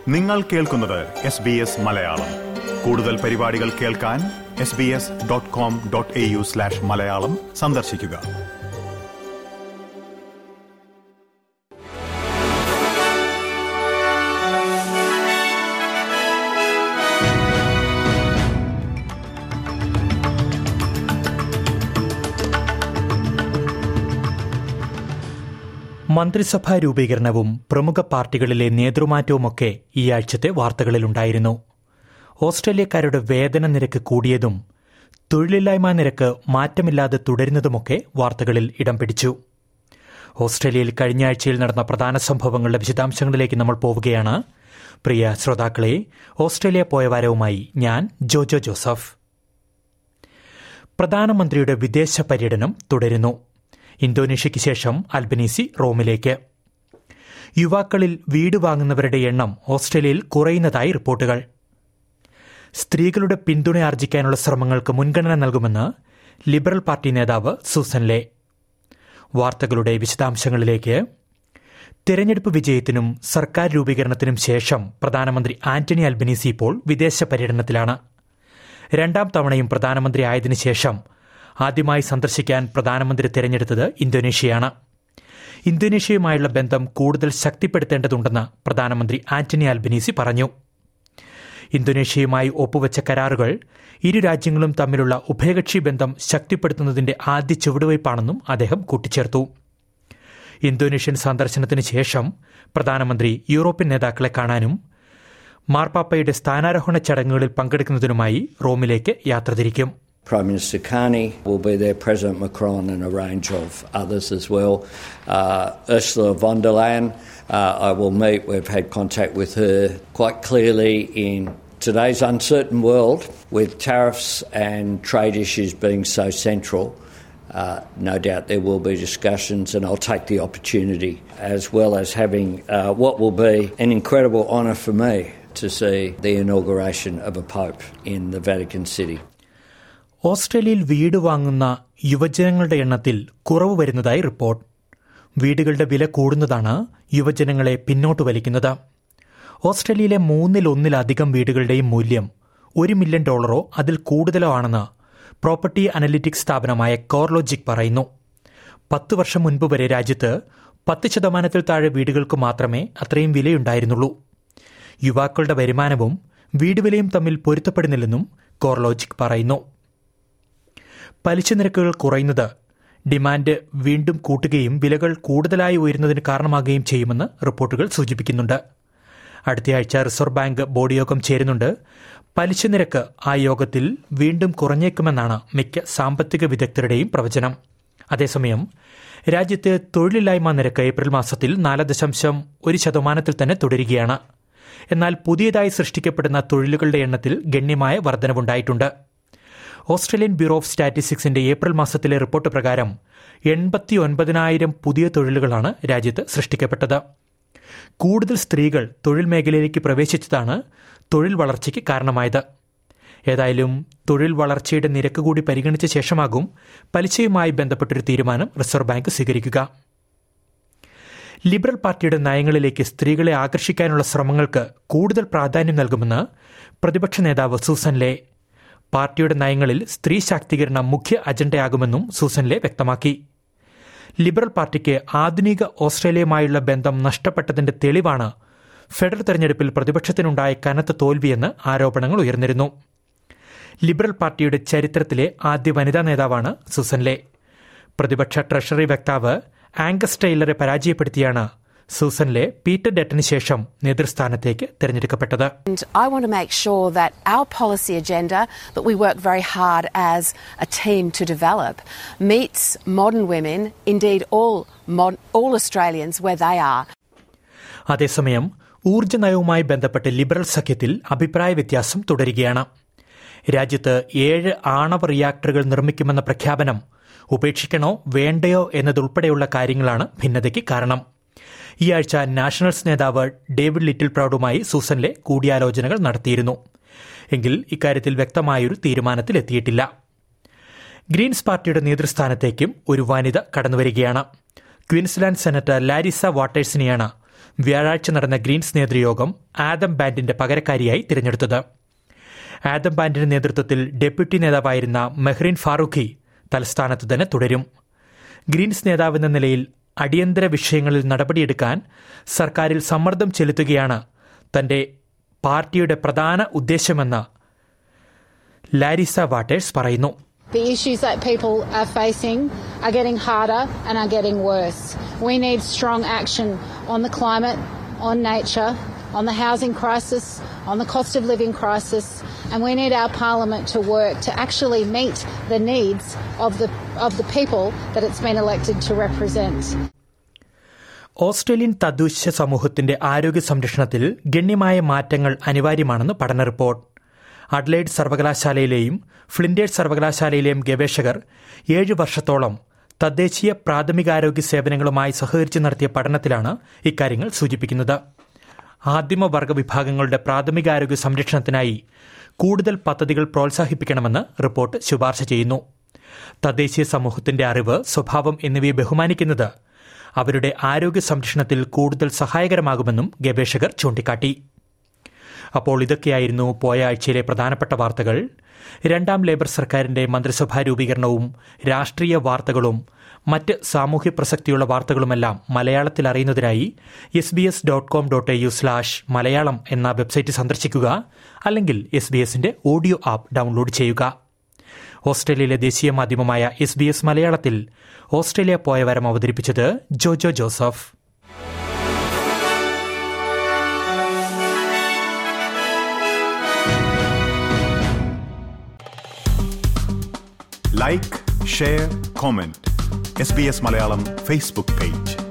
നിങ്ങൾ കേൾക്കുന്നത് S B S Malayalam കൂടുതൽ പരിപാടികൾ കേൾക്കാൻ S B S dot com dot A U slash Malayalam സന്ദർശിക്കുക മന്ത്രിസഭാ രൂപീകരണവും പ്രമുഖ പാർട്ടികളിലെ നേതൃമാറ്റവുമൊക്കെ ഈ ആഴ്ചത്തെ വാർത്തകളിലുണ്ടായിരുന്നു ഓസ്ട്രേലിയക്കാരുടെ വേതന നിരക്ക് കൂടിയതും തൊഴിലില്ലായ്മ നിരക്ക് മാറ്റമില്ലാതെ തുടരുന്നതുമൊക്കെ വാർത്തകളിൽ ഇടം പിടിച്ചു ഓസ്ട്രേലിയയിൽ കഴിഞ്ഞ ആഴ്ചയിൽ നടന്ന പ്രധാന സംഭവങ്ങളുടെ വിശദാംശങ്ങളിലേക്ക് നമ്മൾ പോവുകയാണ് പ്രിയ ശ്രോതാക്കളെ ഓസ്ട്രേലിയ പോയ വാരവുമായി ഞാൻ ജോജോ ജോസഫ് പ്രധാനമന്ത്രിയുടെ വിദേശ പര്യടനം തുടരുന്നു ഇന്തോനേഷ്യയ്ക്ക് ശേഷം അൽബനീസി റോമിലേക്ക് യുവാക്കളിൽ വീട് വാങ്ങുന്നവരുടെ എണ്ണം ഓസ്ട്രേലിയയിൽ കുറയുന്നതായി റിപ്പോർട്ടുകൾ സ്ത്രീകളുടെ പിന്തുണ ആർജിക്കാനുള്ള ശ്രമങ്ങൾക്ക് മുൻഗണന നൽകുമെന്ന് ലിബറൽ പാർട്ടി നേതാവ് സൂസൻ ലേ വാർത്തകളുടെ വിശദാംശങ്ങളിലേക്ക് തെരഞ്ഞെടുപ്പ് വിജയത്തിനും സർക്കാർ രൂപീകരണത്തിനും ശേഷം പ്രധാനമന്ത്രി ആന്റണി അൽബനീസി ഇപ്പോൾ വിദേശ പര്യടനത്തിലാണ് രണ്ടാം തവണയും പ്രധാനമന്ത്രി ആയതിനു ശേഷം ആദ്യമായി സന്ദർശിക്കാൻ പ്രധാനമന്ത്രി തിരഞ്ഞെടുത്തത് ഇന്തോനേഷ്യയാണ് ഇന്തോനേഷ്യയുമായുള്ള ബന്ധം കൂടുതൽ ശക്തിപ്പെടുത്തേണ്ടതുണ്ടെന്ന് പ്രധാനമന്ത്രി ആന്റണി അൽബനീസി പറഞ്ഞു ഇന്തോനേഷ്യയുമായി ഒപ്പുവെച്ച കരാറുകൾ ഇരു രാജ്യങ്ങളും തമ്മിലുള്ള ഉഭയകക്ഷി ബന്ധം ശക്തിപ്പെടുത്തുന്നതിന്റെ ആദ്യ ചുവടുവയ്പ്പാണെന്നും അദ്ദേഹം കൂട്ടിച്ചേർത്തു ഇന്തോനേഷ്യൻ സന്ദർശനത്തിന് ശേഷം പ്രധാനമന്ത്രി യൂറോപ്യൻ നേതാക്കളെ കാണാനും മാർപ്പാപ്പയുടെ സ്ഥാനാരോഹണ ചടങ്ങുകളിൽ പങ്കെടുക്കുന്നതിനുമായി റോമിലേക്ക് യാത്ര തിരിക്കും Prime Minister Carney will be there, President Macron, and a range of others as well. Uh, Ursula von der Leyen, uh, I will meet. We've had contact with her quite clearly in today's uncertain world, with tariffs and trade issues being so central. Uh, no doubt there will be discussions, and I'll take the opportunity, as well as having uh, what will be an incredible honour for me to see the inauguration of a Pope in the Vatican City. ഓസ്ട്രേലിയയിൽ വീട് വാങ്ങുന്ന യുവജനങ്ങളുടെ എണ്ണത്തിൽ കുറവ് വരുന്നതായി report വീടുകളുടെ വില കൂടുന്നതാണ് യുവജനങ്ങളെ പിന്നോട്ട് വലിക്കുന്നത് ഓസ്ട്രേലിയയിലെ മൂന്നിലൊന്നിലധികം വീടുകളുടെയും മൂല്യം ഒരു മില്യൺ ഡോളറോ അതിൽ കൂടുതലോ ആണെന്ന് പ്രോപ്പർട്ടി അനലിറ്റിക്സ് സ്ഥാപനമായ കോർലോജിക് പറയുന്നു പത്ത് വർഷം മുൻപ് വരെ രാജ്യത്ത് പത്ത് ശതമാനത്തിൽ താഴെ വീടുകൾക്ക് മാത്രമേ അത്രയും വിലയുണ്ടായിരുന്നുള്ളൂ യുവാക്കളുടെ വരുമാനവും വീട് വിലയും തമ്മിൽ പൊരുത്തപ്പെടുന്നില്ലെന്നും കോർലോജിക് പറയുന്നു പലിശ നിരക്കുകൾ കുറയുന്നത് ഡിമാൻഡ് വീണ്ടും കൂട്ടുകയും വിലകൾ കൂടുതലായി ഉയരുന്നതിന് കാരണമാകുകയും ചെയ്യുമെന്ന് റിപ്പോർട്ടുകൾ സൂചിപ്പിക്കുന്നുണ്ട് അടുത്തയാഴ്ച റിസർവ് ബാങ്ക് ബോർഡ് യോഗം ചേരുന്നുണ്ട് പലിശ നിരക്ക് ആ യോഗത്തിൽ വീണ്ടും കുറഞ്ഞേക്കുമെന്നാണ് മിക്ക സാമ്പത്തിക വിദഗ്ധരുടെയും പ്രവചനം അതേസമയം രാജ്യത്ത് തൊഴിലില്ലായ്മ നിരക്ക് ഏപ്രിൽ മാസത്തിൽ നാല് ദശാംശം ഒരു ശതമാനത്തിൽ തന്നെ തുടരുകയാണ് എന്നാൽ പുതിയതായി സൃഷ്ടിക്കപ്പെടുന്ന തൊഴിലുകളുടെ എണ്ണത്തിൽ ഗണ്യമായ വർധനവുണ്ടായിട്ടുണ്ട് ഓസ്ട്രേലിയൻ ബ്യൂറോ ഓഫ് സ്റ്റാറ്റിസ്റ്റിക്സിന്റെ ഏപ്രിൽ മാസത്തിലെ റിപ്പോർട്ട് പ്രകാരം എൺപത്തി ഒൻപതിനായിരം പുതിയ തൊഴിലുകളാണ് രാജ്യത്ത് സൃഷ്ടിക്കപ്പെട്ടത് കൂടുതൽ സ്ത്രീകൾ തൊഴിൽ മേഖലയിലേക്ക് പ്രവേശിച്ചതാണ് തൊഴിൽ വളർച്ചയ്ക്ക് കാരണമായത് ഏതായാലും തൊഴിൽ വളർച്ചയുടെ നിരക്ക് കൂടി പരിഗണിച്ച ശേഷമാകും പലിശയുമായി ബന്ധപ്പെട്ടൊരു തീരുമാനം റിസർവ് ബാങ്ക് സ്വീകരിക്കുക ലിബറൽ പാർട്ടിയുടെ നയങ്ങളിലേക്ക് സ്ത്രീകളെ ആകർഷിക്കാനുള്ള ശ്രമങ്ങൾക്ക് കൂടുതൽ പ്രാധാന്യം നൽകുമെന്ന് പ്രതിപക്ഷ നേതാവ് സൂസൻ ലേ പാർട്ടിയുടെ നയങ്ങളിൽ സ്ത്രീ ശാക്തീകരണം മുഖ്യ അജണ്ടയാകുമെന്നും സൂസൻ ലേ വ്യക്തമാക്കി ലിബറൽ പാർട്ടിക്ക് ആധുനിക ഓസ്ട്രേലിയയുമായുള്ള ബന്ധം നഷ്ടപ്പെട്ടതിന്റെ തെളിവാണ് ഫെഡറൽ തെരഞ്ഞെടുപ്പിൽ പ്രതിപക്ഷത്തിനുണ്ടായ കനത്ത തോൽവിയെന്ന് ആരോപണങ്ങൾ ഉയർന്നിരുന്നു ലിബറൽ പാർട്ടിയുടെ ചരിത്രത്തിലെ ആദ്യ വനിതാ നേതാവാണ് സുസൻ ലേ പ്രതിപക്ഷ ട്രഷറി വക്താവ് ആംഗസ് ടൈലറെ പരാജയപ്പെടുത്തിയാണ് സൂസനിലെ പീറ്റർ ഡെറ്റന് ശേഷം നേതൃസ്ഥാനത്തേക്ക് തെരഞ്ഞെടുക്കപ്പെട്ടത് And I want to make sure that our policy agenda that we work very hard as a team to develop meets modern women, indeed all mod- all Australians where they are. അതേസമയം ഊർജ്ജ നയവുമായി ബന്ധപ്പെട്ട് liberal സഖ്യത്തിൽ അഭിപ്രായ വ്യത്യാസം തുടരുകയാണ് രാജ്യത്ത് ഏഴ് ആണവ റിയാക്ടറുകൾ നിർമ്മിക്കുമെന്ന പ്രഖ്യാപനം ഉപേക്ഷിക്കണോ വേണ്ടയോ എന്നതുൾപ്പെടെയുള്ള കാര്യങ്ങളാണ് ഭിന്നതയ്ക്ക് കാരണം ഈ ആഴ്ച നാഷണൽസ് നേതാവ് ഡേവിഡ് ലിറ്റിൽ പ്രൌഡുമായി സൂസനിലെ കൂടിയാലോചനകൾ നടത്തിയിരുന്നു എങ്കിൽ ഇക്കാര്യത്തിൽ വ്യക്തമായൊരു തീരുമാനത്തിലെത്തിയിട്ടില്ല ഗ്രീൻസ് പാർട്ടിയുടെ നേതൃസ്ഥാനത്തേക്കും ഒരു വനിത കടന്നുവരികയാണ് ക്വീൻസ്ലാൻഡ് സെനറ്റർ ലാരിസ വാട്ടേഴ്സിനെയാണ് വ്യാഴാഴ്ച നടന്ന ഗ്രീൻസ് നേതൃയോഗം ആദം ബാൻഡിന്റെ പകരക്കാരിയായി തിരഞ്ഞെടുത്തത് ആദം ബാൻഡിന്റെ നേതൃത്വത്തിൽ ഡെപ്യൂട്ടി നേതാവായിരുന്ന മെഹ്റിൻ ഫാറൂഖി തലസ്ഥാനത്ത് തന്നെ തുടരും ഗ്രീൻസ് നേതാവെന്ന നിലയിൽ അടിയന്തര വിഷയങ്ങളിൽ നടപടിയെടുക്കാൻ സർക്കാരിൽ സമ്മർദ്ദം ചെലുത്തുകയാണ് തന്റെ പാർട്ടിയുടെ പ്രധാന ഉദ്ദേശമെന്ന് ലാരിസ വാട്ടേഴ്സ് പറയുന്നു The issues that people are facing are getting harder and are getting worse. We need strong action on the climate, on nature, on the housing crisis, on the cost of living crisis, and we need our parliament to work to actually meet the needs of the, of the people that it's been elected to represent. Australian തദ്ദേശ സമൂഹത്തിന്റെ ആരോഗ്യ സംരക്ഷണത്തിൽ ഗണ്യമായ മാറ്റങ്ങൾ അനിവാര്യമാണെന്ന് പഠന report Adelaide സർവകലാശാലയിലെയും Flinders സർവകലാശാലയിലെയും ഗവേഷകർ ഏഴ് വർഷത്തോളം തദ്ദേശീയ പ്രാഥമികാരോഗ്യ സേവനങ്ങളുമായി സഹകരിച്ച് നടത്തിയ പഠനത്തിലാണ് ഇക്കാര്യങ്ങൾ സൂചിപ്പിക്കുന്നത് ആദിമവർഗ വിഭാഗങ്ങളുടെ പ്രാഥമികാരോഗ്യ സംരക്ഷണത്തിനായി കൂടുതൽ പദ്ധതികൾ പ്രോത്സാഹിപ്പിക്കണമെന്ന് റിപ്പോർട്ട് ശുപാർശ ചെയ്യുന്നു തദ്ദേശീയ സമൂഹത്തിന്റെ അറിവ് സ്വഭാവം എന്നിവയെ ബഹുമാനിക്കുന്നത് അവരുടെ ആരോഗ്യ സംരക്ഷണത്തിൽ കൂടുതൽ സഹായകരമാകുമെന്നും ഗവേഷകർ ചൂണ്ടിക്കാട്ടി അപ്പോൾ ഇതൊക്കെയായിരുന്നു പോയ ആഴ്ചയിലെ പ്രധാനപ്പെട്ട വാർത്തകൾ രണ്ടാം ലേബർ സർക്കാരിന്റെ മന്ത്രിസഭാ രൂപീകരണവും രാഷ്ട്രീയ വാർത്തകളും മറ്റ് സാമൂഹ്യ പ്രസക്തിയുള്ള വാർത്തകളുമെല്ലാം മലയാളത്തിൽ അറിയുന്നതിനായി S B S dot com dot A U slash Malayalam എന്ന വെബ്സൈറ്റ് സന്ദർശിക്കുക അല്ലെങ്കിൽ എസ് ബി എസിന്റെ ഓഡിയോ ആപ്പ് ഡൗൺലോഡ് ചെയ്യുക ഓസ്ട്രേലിയയിലെ ദേശീയ മാധ്യമമായ എസ് ബി എസ് മലയാളത്തിൽ ഓസ്ട്രേലിയ പോയ വരം അവതരിപ്പിച്ചത് Jojo Joseph like share comment S B S Malayalam Facebook page